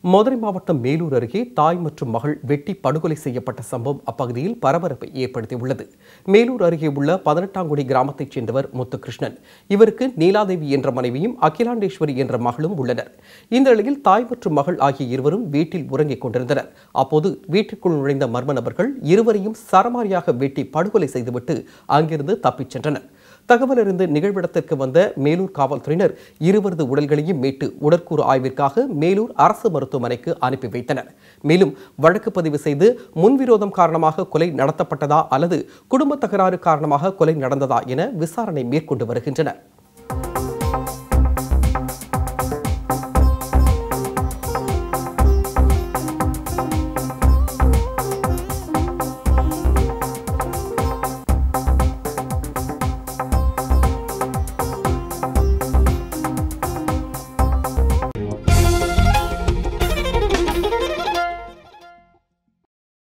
மதுரை மாவட்டம் மேலூர் அருகே தாய் மற்றும் மகள் வெட்டி படுகொலை செய்யப்பட்ட சம்பவம் அப்பகுதியில் பரபரப்பை ஏற்படுத்தியுள்ளது மேலூர் அருகே உள்ள பதினெட்டாங்குடி கிராமத்தைச் சேர்ந்தவர் முத்துகிருஷ்ணன் இவருக்கு நீலாதேவி என்ற மனைவியும் அகிலாண்டேஸ்வரி என்ற மகளும் உள்ளனர் இந்த நிலையில் தாய் மற்றும் மகள் ஆகிய இருவரும் வீட்டில் உறங்கிக் கொண்டிருந்தனர் அப்போது வீட்டிற்குள் நுழைந்த மர்ம நபர்கள் இருவரையும் சரமாரியாக வெட்டி படுகொலை செய்துவிட்டு அங்கிருந்து தப்பிச் சென்றனர் தகவல் அறிந்து நிகழ்விடத்திற்கு வந்த மேலூர் காவல்துறையினர் இருவரது உடல்களையும் மீட்டு உடற்கூறு ஆய்விற்காக மேலூர் அரசு மருத்துவமனைக்கு அனுப்பி வைத்தனர் மேலும் வழக்கு பதிவு செய்து முன்விரோதம் காரணமாக கொலை நடத்தப்பட்டதா அல்லது குடும்ப தகராறு காரணமாக கொலை நடந்ததா என விசாரணை மேற்கொண்டு வருகின்றனர்